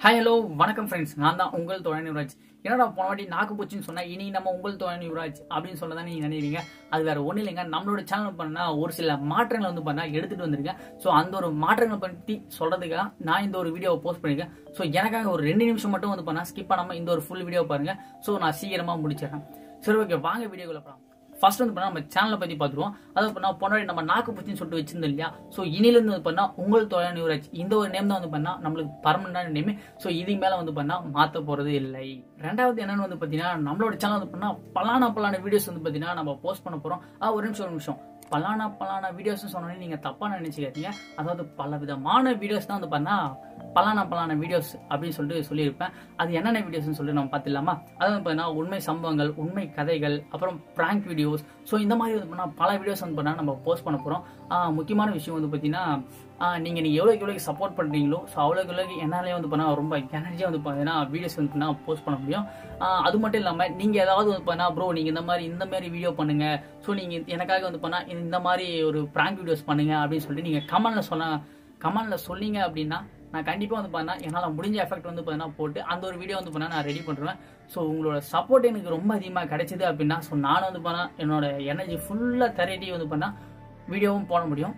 hi hello வணக்கம் friends நான் தான் உங்கள் தோழன் யுவராஜ் என்னடா போன வாட்டி நாக்கு போச்சுன்னு சொன்னா இனி நம்ம உங்கள் தோழன் யுவராஜ் அப்படின்னு சொல்ல தான் நீங்க நினைக்கிறீங்க அது வேற ஒன்றும் இல்லைங்க நம்மளோட சேனல் பண்ணா ஒரு சில மாற்றங்கள் வந்து பண்ணா எடுத்துட்டு வந்திருக்கேன் ஸோ அந்த ஒரு மாற்றங்கள் பற்றி சொல்றதுக்காக நான் இந்த ஒரு வீடியோவை போஸ்ட் பண்ணிருக்கேன் ஸோ எனக்காக ஒரு ரெண்டு நிமிஷம் மட்டும் வந்து பண்ணா ஸ்கிப் பண்ணாம இந்த ஒரு ஃபுல் வீடியோ பாருங்க ஸோ நான் சீக்கிரமா முடிச்சிடறேன் சரி ஓகே வாங்க வீடியோக்குள்ள போகலாம் ஃபர்ஸ்ட் வந்து பண்ணா நம்ம சேனலை பத்தி பார்த்துருவோம் அதாவது பண்ணா பொன்னாடி நம்ம நாக்கு பூச்சின்னு சொல்லிட்டு வச்சிருந்தோம் இல்லையா ஸோ இனிலேருந்து வந்து பண்ணா உங்கள் தொழில் யுவராஜ் இந்த ஒரு நேம் தான் வந்து பண்ணா நம்மளுக்கு பர்மனண்டான நேம் ஸோ இதுக்கு மேல வந்து பண்ணா மாத்த போறது இல்லை ரெண்டாவது என்னன்னு வந்து பாத்தீங்கன்னா நம்மளோட சேனல் வந்து பண்ணா பலான பலான வீடியோஸ் வந்து பாத்தீங்கன்னா நம்ம போஸ்ட் பண்ண போறோம் ஆ ஒரு நிமிஷம் ஒரு நிமிஷம் பலான பலான வீடியோஸ் சொன்னோன்னே நீங்க தப்பா நினைச்சுக்காதீங்க அதாவது பல விதமான வீடியோஸ் தான் வந்து பண்ணா பலான பலான வீடியோஸ் அப்படின்னு சொல்லிட்டு சொல்லியிருப்பேன் அது என்னென்ன வீடியோஸ்னு சொல்லிட்டு நம்ம பார்த்துலாமா அதாவது பார்த்தீங்கன்னா உண்மை சம்பவங்கள் உண்மை கதைகள் அப்புறம் பிராங்க் வீடியோஸ் ஸோ இந்த மாதிரி வந்து பண்ணால் பல வீடியோஸ் வந்து பண்ணால் நம்ம போஸ்ட் பண்ண போகிறோம் முக்கியமான விஷயம் வந்து பார்த்தீங்கன்னா நீங்கள் நீங்கள் எவ்வளோக்கு எவ்வளோக்கு சப்போர்ட் பண்ணுறீங்களோ ஸோ அவ்வளோக்கு எவ்வளோக்கு என்னாலே வந்து பண்ணால் ரொம்ப எனர்ஜியாக வந்து பார்த்தீங்கன்னா வீடியோஸ் வந்து பண்ணால் போஸ்ட் பண்ண முடியும் ஆஹ் அது மட்டும் இல்லாமல் நீங்கள் ஏதாவது வந்து பண்ணால் ப்ரோ நீங்கள் இந்த மாதிரி இந்த மாதிரி வீடியோ பண்ணுங்க ஸோ நீங்கள் எனக்காக வந்து பண்ணால் இந்த மாதிரி ஒரு பிராங்க் வீடியோஸ் பண்ணுங்க அப்படின்னு சொல்லிட்டு நீங்கள் கமெண்ட்ல சொன்ன கமெண்ட்ல சொன்னீங்க அப்படின்னா நான் கண்டிப்பாக வந்து பார்த்தா என்னால் முடிஞ்ச எஃபெக்ட் வந்து பார்த்தீங்கன்னா போட்டு அந்த ஒரு வீடியோ வந்து பண்ணா நான் ரெடி பண்ணுறேன் ஸோ உங்களோட சப்போர்ட் எனக்கு ரொம்ப அதிகமாக கிடைச்சிது அப்படின்னா ஸோ நானும் வந்து பண்ணா என்னோட எனர்ஜி ஃபுல்லாக திரட்டி வந்து பண்ணா வீடியோவும் போட முடியும்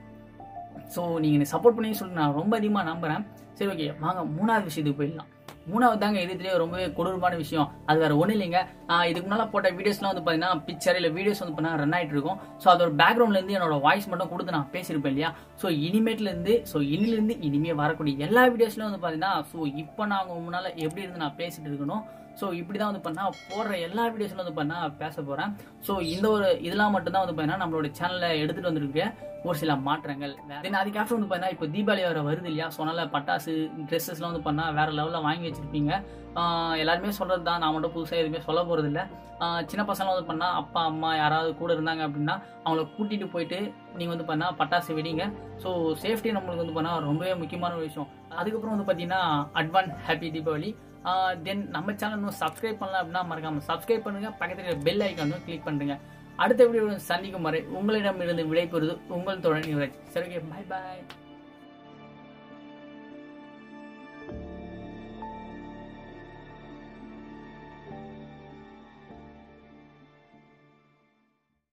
ஸோ நீங்கள் எனக்கு சப்போர்ட் பண்ணி சொல்லிட்டு நான் ரொம்ப அதிகமாக நம்புகிறேன் சரி ஓகே வாங்க மூணாவது விஷயத்துக்கு போயிடலாம் மூணாவது தாங்க இதுலேயே ரொம்பவே கொடூரமான விஷயம் அது வேற ஒன்றும் இல்லைங்க ஆஹ் இதுக்கு முன்னால் போட்ட வீடியோஸ்லாம் வந்து பார்த்தீங்கன்னா பிக்சர் இல்லை வீடியோஸ் வந்து பண்ணால் ரன் ஆகிட்டு இருக்கும் ஸோ அதோட பேக்ரவுண்ட்லேருந்து என்னோட வாய்ஸ் மட்டும் கொடுத்து நான் பேசியிருப்பேன் இல்லையா ஸோ இனிமேட்லேருந்து ஸோ இனிலேருந்து இனிமே வரக்கூடிய எல்லா வீடியோஸ்லையும் வந்து பார்த்தீங்கன்னா ஸோ இப்போ நான் உங்க முன்னால் எப்படி இருந்து நான் பேசிட்டு இருக்கணும் ஸோ இப்படி தான் வந்து பண்ணா போடுற எல்லா வீடியோஸ்ல வந்து பண்ணா பேச போறேன் ஸோ இந்த ஒரு இதெல்லாம் மட்டும் தான் வந்து பண்ணா நம்மளோட சேனல்ல எடுத்துட்டு வந்திருக்க ஒரு சில மாற்றங்கள் தென் அதுக்கப்புறம் வந்து பண்ணா இப்போ தீபாவளி வர வருது இல்லையா சொன்னால பட்டாசு ட்ரெஸ்ஸஸ்லாம் வந்து பண்ணா வேற லெவலில் வாங்கி வச்சிருப்பீங்க ஆஹ் எல்லாருமே சொல்றது தான் நான் மட்டும் புதுசாக எதுவுமே சொல்ல போறது இல்லை ஆஹ் சின்ன பசங்க வந்து பண்ணா அப்பா அம்மா யாராவது கூட இருந்தாங்க அப்படின்னா அவங்கள கூட்டிட்டு போயிட்டு நீங்க வந்து பண்ணா பட்டாசு வெடிங்க ஸோ சேஃப்டி நம்மளுக்கு வந்து பண்ணா ரொம்பவே முக்கியமான ஒரு விஷயம் அதுக்கப்புறம் வந்து பார்த்தீங்கன்னா அட்வான்ஸ் ஹாப்பி தீபாவளி தென் நம்ம சேனல் இன்னும் சப்ஸ்கிரைப் பண்ணலாம் அப்படின்னா மறக்காம சப்ஸ்கிரைப் பண்ணுங்க பக்கத்தில் பெல் ஐக்கானும் கிளிக் பண்ணுங்க அடுத்த வீடியோ சந்திக்கும் வரை உங்களிடம் இருந்து விடைபெறுவது உங்கள் தோழன் யுவராஜ் சரி ஓகே பை பாய்